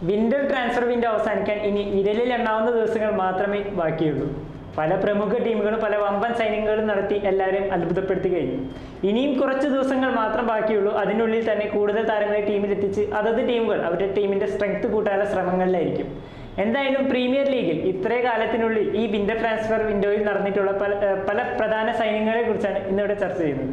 Winter transfer window അവസാനിക്കാൻ ഇനി വിരലിൽ എണ്ണാവുന്ന ദിവസങ്ങൾ മാത്രമേ ബാക്കിയുള്ളൂ പല പ്രമുഖ ടീമുകളും പല വമ്പൻ സൈനികങ്ങളും നടത്തി എല്ലാവരെയും അത്ഭുതപ്പെടുത്തി കഴിഞ്ഞു ഇനിയും കുറച്ച് ദിവസങ്ങൾ മാത്രം ബാക്കിയുള്ളൂ അതിനുള്ളിൽ തന്നെ കൂടുതൽ താരങ്ങളെ ടീമിലെത്തിച്ച് അതത് ടീമുകൾ അവരുടെ ടീമിന്റെ സ്ട്രെങ്ത് കൂട്ടാനുള്ള ശ്രമങ്ങളിലായിരിക്കും എന്തായാലും പ്രീമിയർ ലീഗിൽ ഇത്രേ കാലത്തിനുള്ളിൽ ഈ വിന്റർ ട്രാൻസ്ഫർ വിൻഡോയിൽ നടന്നിട്ടുള്ള പല ഏർ പല പ്രധാന സൈന്യങ്ങളെ കുറിച്ചാണ് ഇന്നിവിടെ ചർച്ച ചെയ്യുന്നത്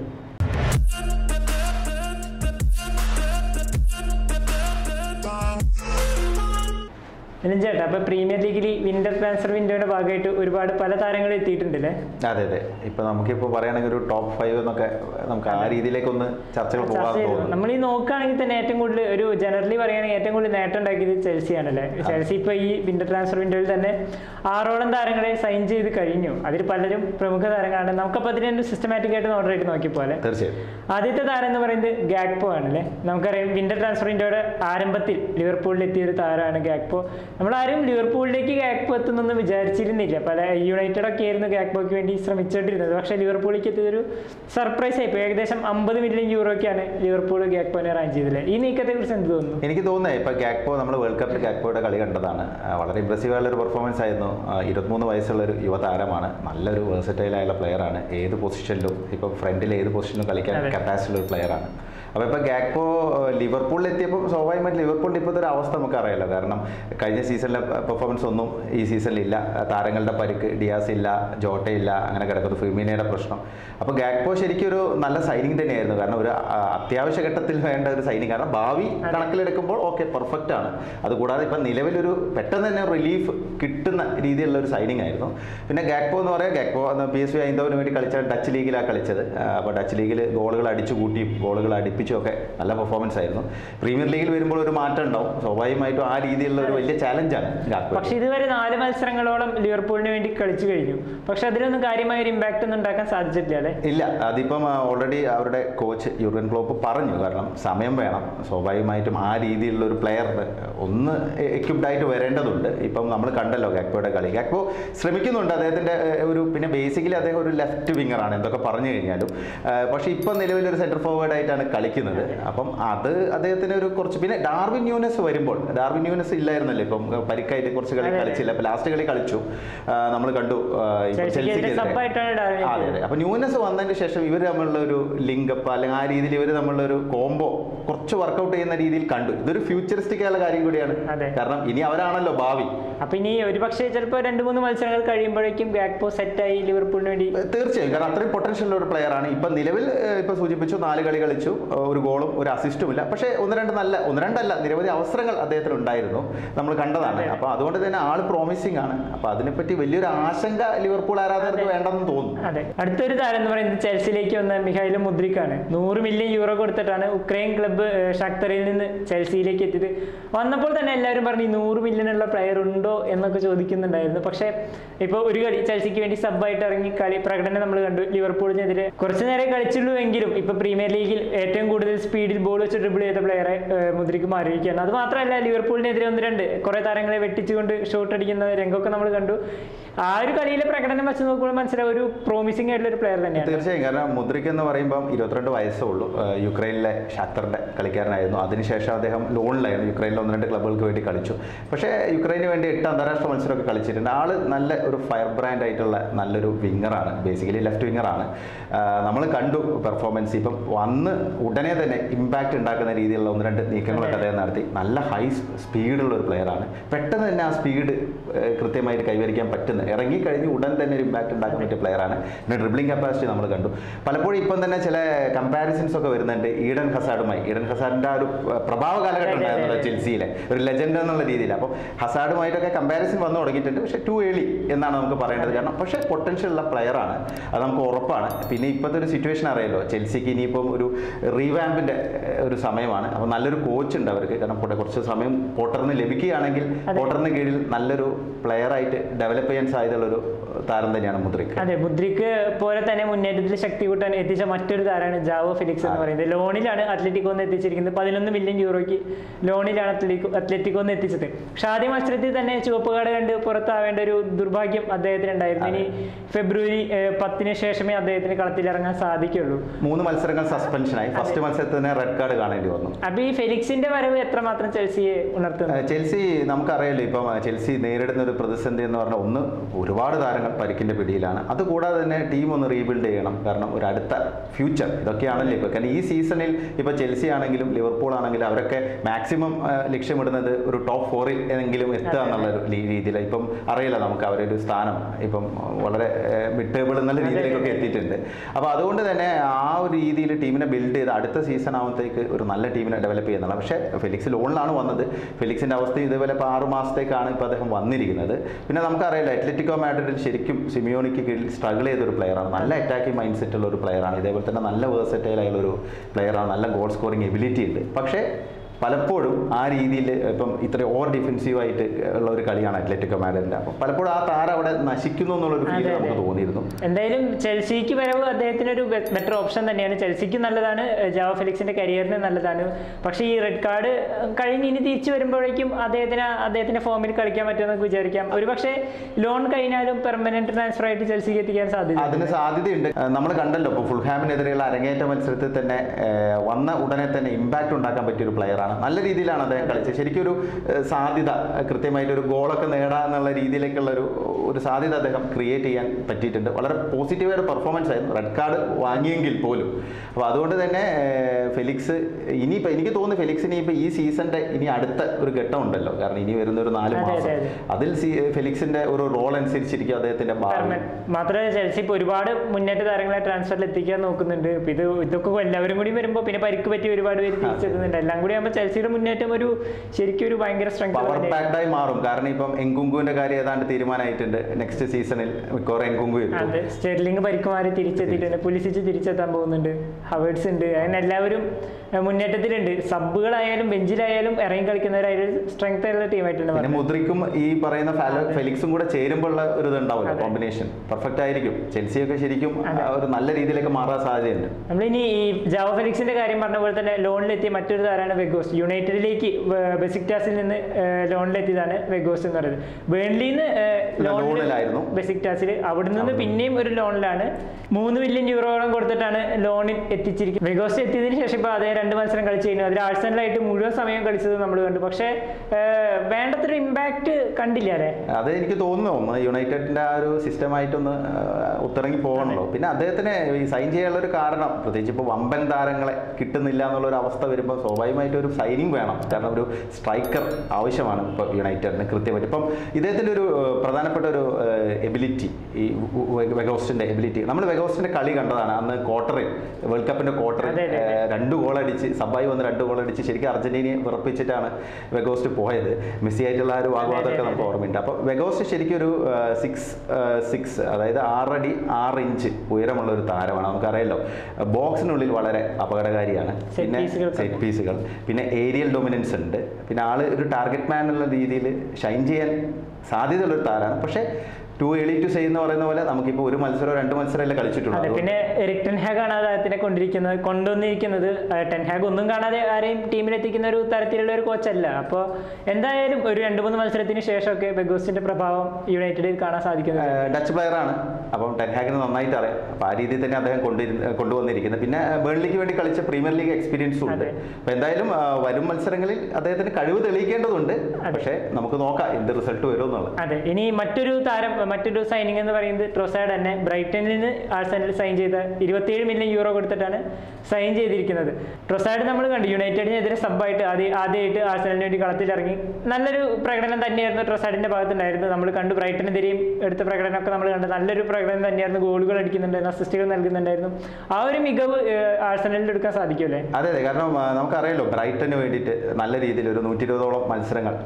എന്നും ചേട്ടാ അപ്പൊ പ്രീമിയർ ലീഗിൽ വിന്റർ ട്രാൻസ്ഫർ വിൻഡോയുടെ ഭാഗമായിട്ട് ഒരുപാട് പല താരങ്ങൾ എത്തിയിട്ടുണ്ടല്ലേ അതെ അതെ ഇപ്പൊ നമുക്കിപ്പോ പറയുകയാണെങ്കിൽ ഒരു ടോപ്പ് ഫൈവ് എന്നൊക്കെ നമുക്ക് ആ രീതിയിലേക്കൊന്ന് ചർച്ചകൾ ചർച്ച പോകാൻ ചെയ്തു തോന്നുന്നു നമ്മൾ ഈ നോക്കുകയാണെങ്കിൽ തന്നെ ഏറ്റവും കൂടുതൽ ഒരു ജനറലി പറയുകയാണെങ്കിൽ ഏറ്റവും കൂടുതൽ നേട്ടം ഉണ്ടാക്കിയത് ചെൽസി ആണല്ലേ ചെൽസി ഇപ്പൊ ഈ വിന്റർ ട്രാൻസ്ഫർ വിൻഡോയിൽ തന്നെ ആറോളം താരങ്ങളെ സൈൻ ചെയ്ത് കഴിഞ്ഞു അതിൽ പലരും പ്രമുഖ താരങ്ങളാണ് നമുക്കപ്പോൾ അതിനെ സിസ്റ്റമാറ്റിക് ആയിട്ട് ഓർഡർ ആയിട്ട് നോക്കി പോലെ തീർച്ചയായും ആദ്യത്തെ താരം എന്ന് പറയുന്നത് ഗാക്പോ ആണല്ലേ നമുക്കറിയാം വിന്റർ ട്രാൻസ്ഫർ വിൻഡോയുടെ ആരംഭത്തിൽ ലിവർപൂളിൽ എത്തിയ ഒരു താരമാണ് ഗാക്പോ നമ്മളാരും ലിവർപൂളിലേക്ക് ഗാക്പോ എത്തുന്നൊന്നും വിചാരിച്ചിരുന്നില്ല പല യുണൈറ്റഡ് ഒക്കെ ആയിരുന്നു ഗാക്പോയ്ക്ക് വേണ്ടി ശ്രമിച്ചുകൊണ്ടിരുന്നത് പക്ഷേ ലിവർപൂളിലേക്ക് എത്തിയതൊരു സർപ്രൈസ് ആയിപ്പോയി ഏകദേശം അമ്പത് മില്യൺ യൂറോയ്ക്കാണ് ലിവർപൂൾ ഗാക്പോനെ റാഞ്ച് ചെയ്തത് ഈ നീക്കത്തെ കുറിച്ച് എന്ത് തോന്നുന്നു എനിക്ക് തോന്നുന്നത് ഇപ്പൊ ഗാക്പോ നമ്മൾ വേൾഡ് കപ്പിൽ ഗാക്പോയുടെ കളി കണ്ടതാണ് ആ, വളരെ ഇമ്പ്രസീവ് ആയുള്ള ഒരു പെർഫോമൻസ് ആയിരുന്നു ആ, ഇരുപത്തിമൂന്ന് വയസ്സുള്ള ഒരു യുവതാരമാണ് നല്ലൊരു വേഴ്സറ്റൈൽ ആയുള്ള പ്ലെയർ ആണ് ഏത് പൊസിഷനിലും ഇപ്പൊ ഫ്രണ്ടിൽ ഏത് പൊസിഷനിലും കളിക്കാൻ അതെ. കപ്പാസിറ്റി ഉള്ള ഒരു പ്ലെയർ ആണ് അപ്പോൾ ഇപ്പോൾ ഗാക്പോ ലിവർപൂളിൽ എത്തിയപ്പോൾ സ്വാഭാവികമായിട്ട് ലിവർപൂളിൻ്റെ ഇപ്പോഴത്തെ ഒരു അവസ്ഥ നമുക്ക് അറിയാലോ കാരണം കഴിഞ്ഞ സീസണിലെ പെർഫോമൻസ് ഒന്നും ഈ സീസണിൽ ഇല്ല താരങ്ങളുടെ പരിക്ക് ഡിയാസ് ഇല്ല ജോട്ട ഇല്ല അങ്ങനെ കിടക്കുന്നു ഫിമിനയുടെ പ്രശ്നം അപ്പോൾ ഗാക്പോ ശരിക്കും ഒരു നല്ല സൈനിങ് തന്നെയായിരുന്നു കാരണം ഒരു ആ, അത്യാവശ്യ ഘട്ടത്തിൽ വേണ്ട ഒരു സൈനിങ് കാരണം ഭാവി കണക്കിലെടുക്കുമ്പോൾ ഓക്കെ പെർഫെക്റ്റ് ആണ് അതുകൂടാതെ ഇപ്പം നിലവിലൊരു പെട്ടെന്ന് തന്നെ റിലീഫ് കിട്ടുന്ന രീതിയിലുള്ള ഒരു സൈനിങ് ആയിരുന്നു പിന്നെ ഗാക്പോ എന്ന് പറയാം ഗാക്പോ പി എസ് വി ഐന്തോവിന് വേണ്ടി കളിച്ച ഡച്ച് ലീഗിലാണ് കളിച്ചത് അപ്പോൾ ഡച്ച് ലീഗിൽ ഗോളുകൾ അടിച്ചു കൂട്ടിയും ഗോളുകൾ അടുപ്പിച്ചും ഒക്കെ നല്ല പെർഫോമൻസ് ആയിരുന്നു പ്രീമിയർ ലീഗിൽ വരുമ്പോൾ ഒരു മാറ്റം ഉണ്ടാവും സ്വാഭാവികമായിട്ടും ആ രീതിയിലുള്ള ഒരു വലിയ ചാലഞ്ചാണ് ഗാക്പോ പക്ഷെ ഇതുവരെ നാല് മത്സരങ്ങളോളം ലിവർപൂളിന് വേണ്ടി കളിച്ചു കഴിഞ്ഞു പക്ഷെ അതിലൊന്നും കാര്യമായ ഒരു ഇമ്പാക്റ്റ് ഒന്നും ഉണ്ടാക്കാൻ സാധിച്ചിട്ടില്ല അല്ലേ ഇല്ല അതിപ്പം ഓൾറെഡി അവരുടെ കോച്ച് യൂർഗൻ ക്ലോപ്പ് പറഞ്ഞു കാരണം സമയം വേണം സ്വാഭാവികമായിട്ടും ആ രീതിയിലുള്ള ഒരു പ്ലെയറിന് ഒന്ന് എക്യുപ്ഡ് ആയിട്ട് വരേണ്ടതുണ്ട് ഇപ്പം നമ്മൾ കണ്ടല്ലോ ഗാക്പോയുടെ കളി ഗാക്പോ ശ്രമിക്കുന്നുണ്ട് അദ്ദേഹത്തിൻ്റെ ഏഹ്, ഒരു പിന്നെ ബേസിക്കലി അദ്ദേഹം ഒരു ലെഫ്റ്റ് വിങ്ങറാണ് എന്തൊക്കെ പറഞ്ഞു കഴിഞ്ഞാലും ഏഹ്, പക്ഷേ ഇപ്പം നിലവിൽ ഒരു സെൻറ്റർ ഫോർവേഡ് ആയിട്ടാണ് കളിക്കുന്നത് അപ്പം അത് അദ്ദേഹത്തിന് ഒരു കുറച്ച് പിന്നെ ഡാർവിൻ ന്യൂനസ് വരുമ്പോൾ ഡാർവിൻ ന്യൂനസ് ഇല്ലായിരുന്നല്ലോ ഇപ്പം പരിക്കായിട്ട് കുറച്ച് കളി അതെ, അതെ. കളിച്ചില്ല ഇപ്പം ലാസ്റ്റ് കളി കളിച്ചു നമ്മൾ കണ്ടു ആ, ഇപ്പം ചെൽസിക്കെതിരെ ചെൽസിക്കെതിരെ. സബ്ബായിട്ടാണ് ഡാർവിൻ അതെ അതെ അപ്പൊ ന്യൂനസ് വന്നതിന് ശേഷം ഇവർ തമ്മിലുള്ള ഒരു ലിങ്കപ്പ് അല്ലെങ്കിൽ ആ രീതിയിൽ ഇവർ തമ്മിലുള്ള ഒരു കോംബോ കുറച്ച് വർക്കൗട്ട് ചെയ്യുന്ന രീതിയിൽ കണ്ടു ഇതൊരു ഫ്യൂച്ചറിസ്റ്റിക് ആയുള്ള കാര്യം കൂടിയാണ് അതെ. കാരണം ഇനി അവരാണല്ലോ ഭാവി അപ്പൊ ഇനി ഒരു പക്ഷേ ചിലപ്പോൾ രണ്ട് മൂന്ന് മത്സരങ്ങൾ കഴിയുമ്പോഴേക്കും ഗാക്പോ സെറ്റായി ലിവർപൂളിന് വേണ്ടി തീർച്ചയായും കാരണം അത്രയും പൊട്ടൻഷ്യൽ ഉള്ള ഒരു പ്ലെയർ ആണ് ഇപ്പൊ നിലവിൽ ഏഹ്, ഇപ്പൊ സൂചിപ്പിച്ചു നാല് കളി കളിച്ചു ഏഹ്, ഒരു ഗോളും ഒരു അസിസ്റ്റും ഇല്ല പക്ഷേ ഒന്ന് രണ്ട് നല്ല ഒന്ന് രണ്ടല്ല നിരവധി അവസരങ്ങൾ അദ്ദേഹത്തിന് ഉണ്ടായിരുന്നു നമ്മൾ കണ്ടതാണ് അതെ. അപ്പൊ അതുകൊണ്ട് തന്നെ ആള് പ്രോമിസിംഗ് ആണ് അപ്പൊ അതിനെപ്പറ്റി വലിയൊരു ആശങ്ക ലിവർപൂൾ ആരാധകർക്ക് വേണ്ടെന്ന് തോന്നുന്നു അതെ അടുത്തൊരു താരം എന്ന് പറയുന്നത് ചെൽസിയിലേക്ക് വന്ന മിഹൈല മുദ്രിക്കാണ് നൂറ് മില്യൺ യൂറോ കൊടുത്തിട്ടാണ് ഉക്രൈൻ ക്ലബ്ബ് ഷക്തറിൽ നിന്ന് ചെൽസിയിലേക്ക് എത്തിയത് വന്നപ്പോൾ തന്നെ എല്ലാവരും പറഞ്ഞു ഈ നൂറ് മില്യൺ ഉള്ള പ്ലെയർ ഉണ്ടോ എന്നൊക്കെ ചോദിക്കുന്നുണ്ടായിരുന്നു പക്ഷേ ഇപ്പോൾ ഒരു കളി ചെൽസിക്ക് വേണ്ടി സബ്ബായിട്ട് ഇറങ്ങി കളി പ്രകടനം നമ്മൾ കണ്ടു ലിവർപൂളിനെതിരെ കുറച്ച് നേരം കളിച്ചുള്ളൂ എങ്കിലും ഇപ്പോൾ പ്രീമിയർ ലീഗിൽ ഏറ്റവും കൂടുതൽ സ്പീഡിൽ ബോൾ വെച്ച് ഡ്രിബിൾ ചെയ്ത പ്ലെയറെ മുദ്രിക്ക് മാറിയിരിക്കുകയാണ് അത് മാത്രമല്ല ലിവർപൂളിനെതിരെ ഒന്ന് രണ്ട് കുറേ താരങ്ങളെ വെട്ടിച്ചുകൊണ്ട് ഷോട്ട് അടിക്കുന്ന രംഗമൊക്കെ നമ്മൾ കണ്ടു ആ ഒരു കളിയിലെ പ്രകടനം വെച്ച് നോക്കുമ്പോൾ മനസ്സിലാവും ഒരു പ്രോമിസിംഗ് ആയിട്ടുള്ള ഒരു പ്ലെയർ തന്നെയാണ് തീർച്ചയായും കാരണം മുദ്രിക്ക് എന്ന് പറയുമ്പം ഇരുപത്തിരണ്ട് വയസ്സേ ഉള്ളൂ ഏഹ് യുക്രൈനിലെ ഷാക്തറിന്റെ കളിക്കാരനായിരുന്നു അതിനുശേഷം അദ്ദേഹം ലോണിലായിരുന്നു യുക്രൈനിലെ ഒന്ന് രണ്ട് ക്ലബ്ബുകൾക്ക് വേണ്ടി കളിച്ചു പക്ഷേ യുക്രൈന് വേണ്ടി എട്ട് അന്താരാഷ്ട്ര മത്സരമൊക്കെ കളിച്ചിട്ടുണ്ട് ആള് നല്ല ഒരു ഫയർ ബ്രാൻഡ് ആയിട്ടുള്ള നല്ലൊരു വിങ്ങറാണ് ബേസിക്കലി ലെഫ്റ്റ് വിങ്ങറാണ് നമ്മൾ കണ്ടു പെർഫോമൻസ് ഇപ്പം വന്ന് ഉടനെ തന്നെ ഇമ്പാക്റ്റ് ഉണ്ടാക്കുന്ന രീതിയിലുള്ള ഒന്ന് രണ്ട് നീക്കങ്ങളൊക്കെ അദ്ദേഹം നടത്തി നല്ല ഹൈ സ്പീഡുള്ള ഒരു പ്ലെയറാണ് പെട്ടെന്ന് തന്നെ ആ സ്പീഡ് കൃത്യമായിട്ട് കൈവരിക്കാൻ പറ്റുന്ന ഇറങ്ങിക്കഴിഞ്ഞ് ഉടൻ തന്നെ ഒരു ഇമ്പാക്റ്റ് ഉണ്ടാക്കാൻ പറ്റിയ പ്ലെയറാണ് പിന്നെ ഡ്രിബ്ലിംഗ് കപ്പാസിറ്റി നമ്മൾ കണ്ടു പലപ്പോഴും ഇപ്പം തന്നെ ചില കമ്പാരിസൺസ് ഒക്കെ വരുന്നുണ്ട് ഈഡൻ ഹസാഡുമായി ഈഡൻ ഹസാഡിന്റെ ആ ഒരു ഏർ, പ്രഭാവ കാലഘട്ടം അതെ, അതെ, ഉണ്ടായിരുന്നല്ലോ അതെ. ചെൽസിയിലെ ഒരു ലെജൻഡ് എന്നുള്ള രീതിയിൽ അപ്പം ഹസാഡുമായിട്ടൊക്കെ കമ്പാരിസൺ വന്നു തുടങ്ങിയിട്ടുണ്ട് പക്ഷേ ടു ഏളി എന്നാണ് നമുക്ക് പറയേണ്ടത് കാരണം പക്ഷേ പൊട്ടൻഷ്യൽ ഉള്ള പ്ലെയറാണ് അത് നമുക്ക് ഉറപ്പാണ് പിന്നെ ഇപ്പോഴത്തെ ഒരു സിറ്റുവേഷൻ അറിയാലോ ചെൽസിക്ക് ഇനിയിപ്പം ഒരു റീവാമ്പിന്റെ ഒരു സമയമാണ് അപ്പോൾ നല്ലൊരു കോച്ച് ഉണ്ട് അവർക്ക് കാരണം കൂടെ കുറച്ച് സമയം പോട്ടറിന് ലഭിക്കുകയാണെങ്കിൽ അതെ. പോട്ടറിന് കീഴിൽ നല്ലൊരു പ്ലെയറായിട്ട് ഡെവലപ്പ് ചെയ്യാൻ സാധ്യതയുള്ളൊരു താരം തന്നെയാണ് മുദ്രിക്ക് അതെ മുദ്രിക്ക് പോലെ തന്നെ മുന്നേറ്റത്തിൽ ശക്തി കൂട്ടാൻ എത്തിച്ച മറ്റൊരു താരമാണ് ജാവോ ഫിലിക്സ് എന്ന് പറയുന്നത് ലോണിലാണ് അത്ലറ്റിക്കോന്ന് എത്തിച്ചിരിക്കുന്നത് പതിനൊന്ന് മില്യൺ യൂറോയ്ക്ക് ലോണിലാണ് അത്ലറ്റിക്കോ അത്ലറ്റിക്കോന്ന് എത്തിച്ചത് പക്ഷെ ആദ്യ മത്സരത്തിൽ തന്നെ ചുവപ്പ് കാർഡ് കണ്ട് പുറത്താവേണ്ട ഒരു ദുർഭാഗ്യം അദ്ദേഹത്തിന് ഉണ്ടായിരുന്നു ഇനി ഫെബ്രുവരി ഏഹ്, പത്തിന് ശേഷമേ അദ്ദേഹത്തിന് കളത്തിലിറങ്ങാൻ സാധിക്കുള്ളൂ മൂന്ന് മത്സരങ്ങൾ സസ്പെൻഷനായി ഫസ്റ്റ് മത്സരത്തിൽ തന്നെ റെഡ് കാർഡ് കാണേണ്ടി വന്നു അപ്പൊ ഈ ഫെലിക്സിന്റെ വരവ് എത്രമാത്രം ചെൽസിയെ ഉണർത്തുന്നു ഏഹ് ചെൽസി നമുക്കറിയാലോ ഇപ്പം ചെൽസി നേരിടുന്ന ഒരു പ്രതിസന്ധി എന്ന് പറഞ്ഞാൽ ഒന്ന് ഒരുപാട് താരങ്ങൾ പരിക്കിന്റെ പിടിയിലാണ് അതുകൂടാതെ തന്നെ ടീം ഒന്ന് റീബിൽഡ് ചെയ്യണം കാരണം ഒരു അടുത്ത ഫ്യൂച്ചർ ഇതൊക്കെയാണല്ലോ ഇപ്പോൾ കാരണം ഈ സീസണിൽ ഇപ്പോൾ ചെൽസി ആണെങ്കിലും ലിവർപൂൾ ആണെങ്കിലും അവരൊക്കെ മാക്സിമം ലക്ഷ്യമിടുന്നത് ഒരു ടോപ്പ് ഫോറിൽ എങ്കിലും എത്തുക എന്നുള്ള ഒരു രീതിയിൽ ഇപ്പം അറിയില്ല നമുക്ക് അവരുടെ ഒരു സ്ഥാനം ഇപ്പം വളരെ മിഡ് ടേബിൾ എന്നുള്ള രീതിയിലേക്കൊക്കെ എത്തിയിട്ടുണ്ട് അപ്പോൾ അതുകൊണ്ട് തന്നെ ആ ഒരു രീതിയിൽ ടീമിനെ ബിൽഡ് ചെയ്ത് അടുത്ത സീസൺ ആകുമ്പോഴത്തേക്ക് ഒരു നല്ല ടീമിനെ ഡെവലപ്പ് ചെയ്യുന്നതാണ് പക്ഷേ ഫെലിക്സ് ലോണിലാണ് വന്നത് ഫെലിക്സിന്റെ അവസ്ഥ ഇതേപോലെ ഇപ്പോൾ ആറ് മാസത്തേക്കാണ് ഇപ്പോൾ അദ്ദേഹം വന്നിരിക്കുന്നത് പിന്നെ നമുക്കറിയില്ല അത്ലറ്റിക്കോ മാഡ്രിഡിൽ ശരിക്കും സിമിയോണിക്ക് കീഴിൽ സ്ട്രഗിൾ ചെയ്ത ഒരു പ്ലെയറാണ് നല്ല അറ്റാക്കിംഗ് മൈൻഡ് സെറ്റ് ഉള്ള ഒരു പ്ലെയറാണ് ഇതേപോലെ തന്നെ നല്ല വേഴ്സറ്റൈൽ ആയുള്ള ഒരു പ്ലെയറാണ് നല്ല ഗോൾ സ്കോറിംഗ് എബിലിറ്റി ഉണ്ട് പക്ഷേ പലപ്പോഴും ആ രീതിയിൽ ഇപ്പം ഇത്ര ഓവർ ഡിഫെൻസീവ് ആയിട്ട് ഉള്ള ഒരു കളിയാണ് അത്ലറ്റിക്കോ മാഡ്രിഡിന്റെ അപ്പം പലപ്പോഴും ആ താരം അവിടെ നശിക്കുന്നു എന്നുള്ളൊരു ഫീൽ അതെ, നമുക്ക് അതെ. തോന്നിയിരുന്നു എന്തായാലും ചെൽസിക്ക് വരവ് അദ്ദേഹത്തിന് ഒരു ബെറ്റർ ഓപ്ഷൻ തന്നെയാണ് ചെൽസിക്ക് നല്ലതാണ് ജാവ ഫെലിക്സിന്റെ കരിയറിന് നല്ലതാണ് പക്ഷേ ഈ റെഡ് കാർഡ് കഴിഞ്ഞ് ഇനി തിരിച്ചു വരുമ്പോഴേക്കും അദ്ദേഹത്തിന് അദ്ദേഹത്തിന്റെ ഫോമിൽ കളിക്കാൻ പറ്റുമെന്ന് വിചാരിക്കാം ഒരുപക്ഷെ ലോൺ കഴിഞ്ഞാലും പെർമനന്റ് ട്രാൻസ്ഫർ ആയിട്ട് ചെൽസിക്ക് എത്തിക്കാൻ സാധ്യത അതിന് സാധ്യതയുണ്ട് നമ്മൾ കണ്ടല്ലോ ഇപ്പോൾ ഫുൾഹാമിനെതിരെയുള്ള അരങ്ങേറ്റ മത്സരത്തിൽ തന്നെ ഏഹ്, വന്ന ഉടനെ തന്നെ ഇമ്പാക്റ്റ് ഉണ്ടാക്കാൻ പറ്റിയ ഒരു പ്ലെയറാണ് നല്ല രീതിയിലാണ് അദ്ദേഹം കളിച്ചത് ശരിക്കും ഒരു ഏഹ്, സാധ്യത ഏഹ്, കൃത്യമായിട്ട് ഒരു ഗോളൊക്കെ നേടാം എന്നുള്ള രീതിയിലേക്കുള്ള ഒരു ഒരു സാധ്യത അദ്ദേഹം ക്രിയേറ്റ് ചെയ്യാൻ പറ്റിയിട്ടുണ്ട് വളരെ പോസിറ്റീവായ ഒരു പെർഫോമൻസ് ആയിരുന്നു റെഡ് കാർഡ് വാങ്ങിയെങ്കിൽ പോലും അപ്പോൾ അതുകൊണ്ട് തന്നെ ഏഹ്, ഫെലിക്സ് ഇനിയിപ്പോൾ എനിക്ക് തോന്നുന്നു ഫെലിക്സിന് ഇപ്പോൾ ഈ സീസണിൻ്റെ ഇനി അടുത്ത ഒരു ഘട്ടം ഉണ്ടല്ലോ കാരണം ഇനി വരുന്ന ഒരു നാല് അതെ, മാസം അതെ, അതെ. അതിൽ സി- ഫെലിക്സിന്റെ ഒരു റോൾ അനുസരിച്ചിരിക്കും അദ്ദേഹത്തിന്റെ ഭാവി പെർമനന്റ് മാത്രമല്ല ചെൽസി ഇപ്പോൾ ഒരുപാട് മുന്നേറ്റ താരങ്ങളെ ട്രാൻസ്ഫറിൽ എത്തിക്കാൻ നോക്കുന്നുണ്ട് ഇപ്പൊ ഇത് ഇതൊക്കെ എല്ലാവരും കൂടി വരുമ്പോൾ പിന്നെ പരിക്ക് പറ്റി ഒരുപാട് പേര് തിരിച്ചെത്തുന്നുണ്ട് എല്ലാം കൂടി ആകുമ്പോൾ ചെൽസിയുടെ മുന്നേറ്റം ഒരു ശരിക്കും ഒരു ഭയങ്കര സ്ട്രെങ്ത് പവർ പാക്ഡായി മാറും കാരണം ഇപ്പം എങ്കുങ്കുവിന്റെ കാര്യം ഏതാണ്ട് തീരുമാനമായിട്ടുണ്ട് നെക്സ്റ്റ് സീസണിൽ മിക്കവാറും എങ്കുങ്കു എത്തും അതെ സ്റ്റെർലിംഗ് പരിക്കുമാറി തിരിച്ചെത്തിയിട്ടുണ്ട് പുലിസിച്ച് തിരിച്ചെത്താൻ പോകുന്നുണ്ട് ഹവേർഡ്സ് ഉണ്ട് അങ്ങനെ എല്ലാവരും ഏഹ്, മുന്നേറ്റത്തിലുണ്ട് സബ്ബുകളായാലും ബെഞ്ചിലായാലും ഇറങ്ങി കളിക്കുന്നവരായാലും സ്ട്രെങ്ത് ആയിട്ടുള്ള ടീമായിട്ടുണ്ട് പിന്നെ മുദ്രിക്കും ഈ പറയുന്ന ഫാല- ഫെലിക്സും കൂടെ ചേരുമ്പോഴുള്ള ഒരു ഇതുണ്ടാവില്ല കോമ്പിനേഷൻ പെർഫെക്റ്റ് ആയിരിക്കും ചെൽസിയൊക്കെ ശരിക്കും ആ, ഒരു നല്ല രീതിയിലേക്ക് മാറാൻ സാധ്യതയുണ്ട് നമ്മളിനി ഈ ജാവ ഫെലിക്സിന്റെ കാര്യം പറഞ്ഞ പോലെ തന്നെ ലോണിലെത്തിയ മറ്റൊരു താരമാണ് വെഗോസ് യുണൈറ്റഡിലേക്ക് വ- ബെസിക്ടാസിൽ നിന്ന് ഏഹ്, ലോണിലെത്തിയതാണ് വെഗോസ് എന്ന് പറയുന്നത് ബേൺലിന്ന് ലോണിലായിരുന്നു. ബെസിക്ടാസിൽ അവിടെ നിന്ന് പിന്നെയും ഒരു ലോണിലാണ് മൂന്ന് മില്യൺ യൂറോളം കൊടുത്തിട്ടാണ് ലോണിൽ എത്തിച്ചിരിക്കുന്നത് വെഗോസ് എത്തിയതിനു ശേഷം ഇപ്പോൾ അതേ രണ്ട് മത്സരം കളിച്ചു കഴിഞ്ഞു അതിൽ ആഴ്സണലായിട്ട് മുഴുവൻ സമയം കളിച്ചത് നമ്മൾ കണ്ടു പക്ഷേ ഏഹ്, വേണ്ടത്ര ഇമ്പാക്റ്റ് കണ്ടില്ല അല്ലേ അത് എനിക്ക് തോന്നുന്നു ഒന്ന് യുണൈറ്റഡിന്റെ ആ ഒരു സിസ്റ്റമായിട്ടൊന്ന് ഉത്തിറങ്ങി പോകണല്ലോ പിന്നെ അദ്ദേഹത്തിന് ഈ സൈൻ ചെയ്യാനുള്ള ഒരു കാരണം പ്രത്യേകിച്ച് ഇപ്പോൾ വമ്പൻ താരങ്ങളെ കിട്ടുന്നില്ല എന്നുള്ള ഒരു അവസ്ഥ വരുമ്പോൾ സ്വാഭാവികമായിട്ട് ഒരു സൈനിങ് വേണം കാരണം ഒരു സ്ട്രൈക്കർ ആവശ്യമാണ് ഇപ്പോൾ യുണൈറ്റഡിന് കൃത്യമായിട്ട് ഇപ്പം ഇദ്ദേഹത്തിൻ്റെ ഒരു ഏഹ്, പ്രധാനപ്പെട്ട ഒരു എബിലിറ്റി ഈ വെഗോസ്റ്റിന്റെ എബിലിറ്റി നമ്മൾ വെഗോസ്റ്റിന്റെ കളി കണ്ടതാണ് അന്ന് ക്വാർട്ടറിൽ വേൾഡ് കപ്പിന്റെ ക്വാർട്ടറിൽ അതെ, അതെ, അതെ. രണ്ട് ഗോൾ അടിച്ച് സബായി വന്ന് രണ്ട് ഗോൾ അടിച്ച് ശരിക്കും അർജന്റീനയെ വിറപ്പിച്ചിട്ടാണ് വെഗോസ്റ്റ് പോയത് മെസ്സി ആയിട്ടുള്ള ആ ഒരു വാഗ്വാദമൊക്കെ നമുക്ക് ഓർമ്മയുണ്ട് അപ്പോൾ വെഗോസ്റ്റ് ശരിക്കും ഒരു സിക്സ് സിക്സ് അതായത് ആറടി ആറ് ഇഞ്ച് ഉയരമുള്ള ഒരു താരമാണ് നമുക്കറിയാലോ ബോക്സിനുള്ളിൽ വളരെ അപകടകാരിയാണ് Set പിന്നെ pieceകൾക്ക് സെറ്റ് പീസുകൾ പിന്നെ ഏരിയൽ ഡൊമിനൻസ് ഉണ്ട് പിന്നെ ആള് ഒരു ടാർഗറ്റ് മാൻ എന്നുള്ള രീതിയിൽ ഷൈൻ ചെയ്യാൻ സാധ്യതയുള്ള ഒരു താരമാണ് പക്ഷേ ടു എളി ടു സേ എന്ന് പറയുന്ന പോലെ നമുക്കിപ്പോൾ ഒരു മത്സരമോ രണ്ട് മത്സരമല്ലേ കളിച്ചിട്ടുള്ളൂ അതെ അതുകൊണ്ട് പിന്നെ എറിക് ടെൻഹാഗ് ആണ് അദ്ദേഹത്തിനെ കൊണ്ടിരിക്കുന്നത് കൊണ്ടുവന്നിരിക്കുന്നത് ആ, ടെൻഹാഗ് ഒന്നും കാണാതെ ആരെയും ടീമിലെത്തിക്കുന്ന ഒരു തരത്തിലുള്ള ഒരു കോച്ചല്ല അപ്പോൾ എന്തായാലും ഒരു രണ്ട് മൂന്ന് മത്സരത്തിന് ശേഷമൊക്കെ ബെഗോസിന്റെ പ്രഭാവം യുണൈറ്റഡിൽ കാണാൻ സാധിക്കുന്നത് ഏഹ് ഡച്ച് പ്ലെയർ ആണ് അപ്പം ടെൻഹാഗിന് നന്നായിട്ട് അറിയാം അപ്പോൾ ആ രീതിയിൽ തന്നെ അദ്ദേഹം കൊണ്ടിരുന്ന കൊണ്ടുവന്നിരിക്കുന്നത് പിന്നെ ബേൺലിക്ക് വേണ്ടി കളിച്ച പ്രീമിയർ ലീഗ് എക്സ്പീരിയൻസും ഉണ്ട് അതെ. അപ്പോൾ എന്തായാലും ആ, വരും മത്സരങ്ങളിൽ അദ്ദേഹത്തിന് കഴിവ് തെളിയിക്കേണ്ടതുണ്ട് പക്ഷേ നമുക്ക് നോക്കാം എന്ത് റിസൾട്ട് വരും എന്നുള്ളത് അതെ ഇനി മറ്റൊരു താരം മറ്റൊരു സൈനിങ് എന്ന് പറയുന്നത് ട്രൊസാഡ് തന്നെ ബ്രൈറ്റനിൽ നിന്ന് ആഴ്സണലിൽ സൈൻ ചെയ്ത ഇരുപത്തിയേഴ് മില്യൺ യൂറോ കൊടുത്തിട്ടാണ് സൈൻ ചെയ്തിരിക്കുന്നത് ട്രൊസാഡ് നമ്മൾ കണ്ടു യുണൈറ്റഡിനെതിരെ സബ്ബായിട്ട് ആദ്യ ആദ്യമായിട്ട് ആഴ്സണലിന് വേണ്ടി കളത്തിലിറങ്ങി നല്ലൊരു പ്രകടനം തന്നെയായിരുന്നു ട്രൊസാഡിന്റെ ഭാഗത്തുണ്ടായിരുന്നു നമ്മൾ കണ്ടു ബ്രൈറ്റനെതിരെയും എടുത്ത പ്രകടനമൊക്കെ നമ്മൾ കണ്ടു നല്ലൊരു പ്രകടനം തന്നെയായിരുന്നു ഗോളുകൾ അടിക്കുന്നുണ്ടായിരുന്നു അസിസ്റ്റുകൾ നൽകുന്നുണ്ടായിരുന്നു ആ ഒരു മികവ് ഏഹ്, ആഴ്സണലിൽ എടുക്കാൻ സാധിക്കുമല്ലേ അതെ അതെ കാരണം ആ, നമുക്കറിയാലോ ബ്രൈറ്റന് വേണ്ടിയിട്ട് നല്ല രീതിയിൽ ഒരു നൂറ്റി ഇരുപതോളം മത്സരങ്ങൾ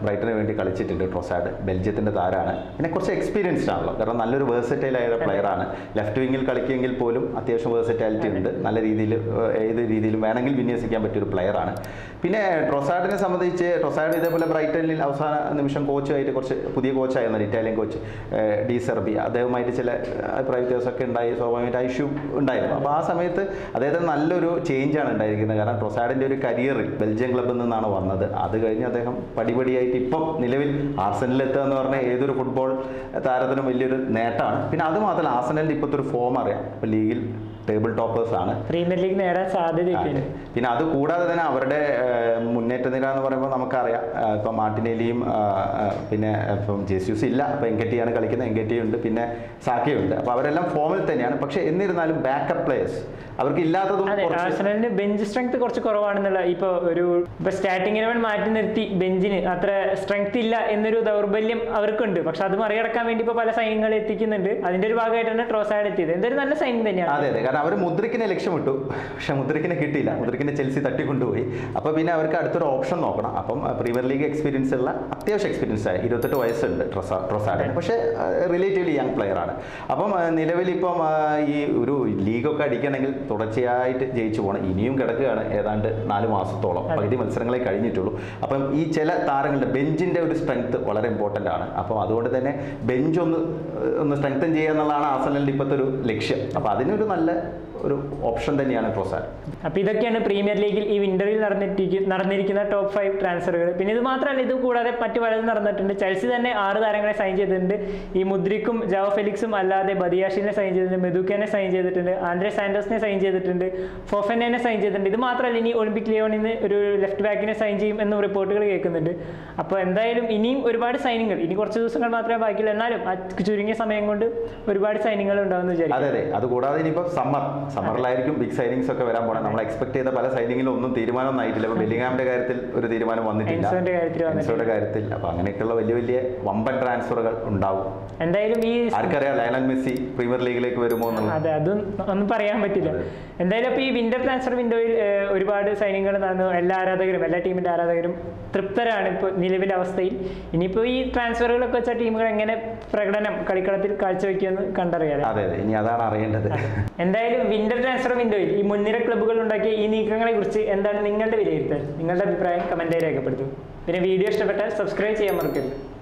ബ്രൈറ്റന് വേണ്ടി കളിച്ചിട്ടുണ്ട് ട്രൊസാഡ് ബെൽജിയത്തിൻ്റെ താരമാണ് പിന്നെ കുറച്ച് എക്സ്പീരിയൻസ്ഡ് ആണല്ലോ കാരണം നല്ലൊരു വേഴ്സറ്റൈൽ ആയ പ്ലെയർ ആണ് ലെഫ്റ്റ് വിങ്ങിൽ കളിക്കുമെങ്കിൽ പോലും അത്യാവശ്യം വേഴ്സറ്റാലിറ്റി ഉണ്ട് നല്ല രീതിയിൽ ഏത് രീതിയിലും വേണമെങ്കിൽ വിന്യസിക്കാൻ പറ്റിയൊരു player ആണ് പിന്നെ ട്രൊസാഡിനെ സംബന്ധിച്ച് ട്രൊസാഡ് ഇതേപോലെ ബ്രൈറ്റനിൽ അവസാന നിമിഷം കോച്ചുമായിട്ട് കുറച്ച് പുതിയ കോച്ചായിരുന്നു ഇറ്റാലിയൻ കോച്ച് ഡി സെർബി അദ്ദേഹവുമായിട്ട് ചില അഭിപ്രായ വ്യത്യാസമൊക്കെ ഉണ്ടായി സ്വാഭാവികമായിട്ട് ഇഷ്യൂ ഉണ്ടായിരുന്നു അപ്പോൾ ആ സമയത്ത് അദ്ദേഹത്തിന് നല്ലൊരു ചേഞ്ചാണ് ഉണ്ടായിരിക്കുന്നത് കാരണം ട്രൊസാഡിൻ്റെ ഒരു കരിയറിൽ ബെൽജിയം ക്ലബ്ബിൽ നിന്നാണ് വന്നത് അത് കഴിഞ്ഞ് അദ്ദേഹം പടിപടിയായിട്ട് ഇപ്പം നിലവിൽ ആർസനലിൽ എത്തുക എന്ന് പറഞ്ഞാൽ ഏതൊരു ഫുട്ബോൾ താരത്തിനും വലിയൊരു നേട്ടമാണ് പിന്നെ അത് മാത്രമല്ല ആർസനലിൻ്റെ ഇപ്പോഴത്തെ ഒരു ഫോം അറിയാം ഇപ്പോൾ ലീഗിൽ ടേബിൾ ടോപ്പേഴ്സ് ആണ് പ്രീമിയർ ലീഗ് നേടാൻ സാധ്യതയൊക്കെ ഉണ്ട് പിന്നെ അത് കൂടാതെ തന്നെ അവരുടെ ഏഹ്, മുന്നേറ്റ നിര എന്ന് പറയുമ്പോൾ നമുക്കറിയാം ഏഹ്, ഇപ്പം മാർട്ടിനേലിയും ആഹ്, ആഹ്, പിന്നെ ഇപ്പം ജെസ്യൂസ് ഇല്ല അപ്പം എങ്കറ്റിയാണ് കളിക്കുന്നത് എങ്കറ്റി ഉണ്ട് പിന്നെ സാക്കിയുണ്ട് അപ്പോൾ അവരെല്ലാം ഫോമിൽ തന്നെയാണ് പക്ഷേ എന്നിരുന്നാലും ബാക്കപ്പ് പ്ലേയേഴ്സ് അവർക്ക് ഇല്ലാത്തതും അതെ കുറച്ച് ആഴ്സണലിന് ബെഞ്ച് സ്ട്രെങ്ത് കുറച്ച് കുറവാണെന്നുള്ള ഇപ്പൊ ഒരു ഇപ്പൊ സ്റ്റാർട്ടിംഗ് ഇലവൻ മാറ്റി നിർത്തി ബെഞ്ചിന് അത്ര സ്ട്രെങ്ത് ഇല്ല എന്നൊരു ദൗർബല്യം അവർക്കുണ്ട് പക്ഷെ അത് മറികടക്കാൻ വേണ്ടി ഇപ്പൊ പല സൈനികൾ എത്തിക്കുന്നുണ്ട് അതിന്റെ ഒരു ഭാഗമായിട്ടാണ് ട്രോസാഡ് എത്തിയത് എന്തൊരു നല്ല സൈൻ തന്നെയാണ് അതെ അതെ കാരണം അവർ മുദ്രിക്കിനെ ലക്ഷ്യമിട്ടു പക്ഷെ മുദ്രിക്കിനെ കിട്ടിയില്ല മുദ്രിക്കിനെ ചെൽസി തട്ടിക്കൊണ്ടുപോയി അപ്പോൾ പിന്നെ അവർക്ക് അടുത്തൊരു ഓപ്ഷൻ നോക്കണം അപ്പം പ്രീമിയർ ലീഗ് എക്സ്പീരിയൻസ് ഉള്ള അത്യാവശ്യം എക്സ്പീരിയൻസ് ആയി ഇരുപത്തെട്ട് വയസ്സുണ്ട് ട്രൊസാ ട്രൊസാഡിന് പക്ഷേ റിലേറ്റീവ്ലി യങ് പ്ലെയർ ആണ് അപ്പം ആ, നിലവിലിപ്പം ആ, ഈ ഒരു ലീഗൊക്കെ അടിക്കണമെങ്കിൽ തുടർച്ചയായിട്ട് ജയിച്ചു പോകണം ഇനിയും കിടക്കുകയാണ് ഏതാണ്ട് നാല് മാസത്തോളം പകുതി മത്സരങ്ങളെ കഴിഞ്ഞിട്ടുള്ളൂ അപ്പം ഈ ചില താരങ്ങളുടെ ബെഞ്ചിൻ്റെ ഒരു സ്ട്രെങ്ത് വളരെ ഇമ്പോർട്ടൻ്റ് ആണ് അപ്പം അതുകൊണ്ട് തന്നെ ബെഞ്ച് ഒന്ന് ഏഹ്, ഒന്ന് സ്ട്രെങ്തൻ ചെയ്യുക എന്നുള്ളതാണ് ആസനലിൻ്റെ ഇപ്പോഴത്തെ ഒരു ലക്ഷ്യം അപ്പം അതിനൊരു നല്ല ഒരു ഓപ്ഷൻ തന്നെയാണ് ട്രോസാഡ് അപ്പൊ ഇതൊക്കെയാണ് പ്രീമിയർ ലീഗിൽ ഈ വിന്ററിൽ നടന്നിരിക്കുന്ന നടന്നിരിക്കുന്ന ടോപ്പ് ഫൈവ് ട്രാൻസ്ഫറുകൾ പിന്നെ ഇത് മാത്രമല്ല ഇത് കൂടാതെ മറ്റു പലതും നടന്നിട്ടുണ്ട് ചെൽസി തന്നെ ആറ് താരങ്ങളെ സൈൻ ചെയ്തിട്ടുണ്ട് ഈ മുദ്രിക്കും ജാവോ ഫെലിക്സും അല്ലാതെ ബദിയാഷിനെ സൈൻ ചെയ്തിട്ടുണ്ട് മെദുക്കനെ സൈൻ ചെയ്തിട്ടുണ്ട് ആൻഡ്രെ സാൻഡോസിനെ സൈൻ ചെയ്തിട്ടുണ്ട് ഫോഫനെ സൈൻ ചെയ്തിട്ടുണ്ട് ഇത് മാത്രമല്ല ഇനി ഒളിമ്പിക് ലിയോണിൽ നിന്ന് ഒരു ലെഫ്റ്റ് ബാക്കിനെ സൈൻ ചെയ്യും എന്നും റിപ്പോർട്ടുകൾ കേൾക്കുന്നുണ്ട് അപ്പോൾ എന്തായാലും ഇനിയും ഒരുപാട് സൈനിങ്ങൾ ഇനി കുറച്ച് ദിവസങ്ങൾ മാത്രമേ ബാക്കിയുള്ളൂ എന്നാലും ആ ചുരുങ്ങിയ സമയം കൊണ്ട് ഒരുപാട് സൈനിങ്ങൾ ഉണ്ടാവുമെന്ന് വിചാരിക്കും അതെ അതെ അത് കൂടാതെ ഇനിയിപ്പോൾ സമ്മർ സമ്മറിലായിരിക്കും ബിഗ് സൈനിങ്സ് ഒക്കെ വരാൻ പോകണം നമ്മൾ എക്സ്പെക്ട് ചെയ്ത പല സൈനിങ്ങിലും ഒന്നും തീരുമാനമൊന്നും ആയിട്ടില്ല ഇപ്പോൾ ബെല്ലിംഗാമിന്റെ കാര്യത്തിൽ ഒരു തീരുമാനം വന്നിട്ടില്ല എൻസോന്റെ കാര്യത്തിൽ വന്നിട്ടില്ല. എൻസോയുടെ കാര്യത്തിൽ അപ്പോൾ അങ്ങനെയൊക്കെയുള്ള വലിയ വലിയ വമ്പൻ ട്രാൻസ്ഫറുകൾ ഉണ്ടാവും എന്തായാലും ഈ ആർക്കറിയാം ലയണൽ മെസ്സി പ്രീമിയർ ലീഗിലേക്ക് വരുമോ എന്നുള്ളത് അതെ അതും ഒന്നും പറയാൻ പറ്റില്ല എന്തായാലും ഇപ്പോൾ ഈ വിന്റർ ട്രാൻസ്ഫർ വിൻഡോയിൽ ഏഹ്, ഒരുപാട് സൈനികൾ നടന്നു എല്ലാ ആരാധകരും എല്ലാ ടീമിന്റെ ആരാധകരും തൃപ്തരാണ് ഇപ്പോൾ നിലവിലെ അവസ്ഥയിൽ ഇനിയിപ്പോൾ ഈ ട്രാൻസ്ഫറുകളൊക്കെ വെച്ച ടീമുകൾ എങ്ങനെ പ്രകടനം കളിക്കളത്തിൽ കാഴ്ചവെക്കുമെന്ന് കണ്ടറിയാം അതെ അതെ ഇനി അതാണ് അറിയേണ്ടത് എന്തായാലും വിന്റർ ട്രാൻസ്ഫർ വിൻഡോയിൽ ഈ മുൻനിര ക്ലബ്ബുകൾ ഉണ്ടാക്കിയ ഈ നീക്കങ്ങളെ കുറിച്ച് എന്താണ് നിങ്ങളുടെ വിലയിരുത്തൽ നിങ്ങളുടെ അഭിപ്രായം കമന്റായി രേഖപ്പെടുത്തും പിന്നെ വീഡിയോ ഇഷ്ടപ്പെട്ടാൽ സബ്സ്ക്രൈബ് ചെയ്യാൻ മറക്കരുത്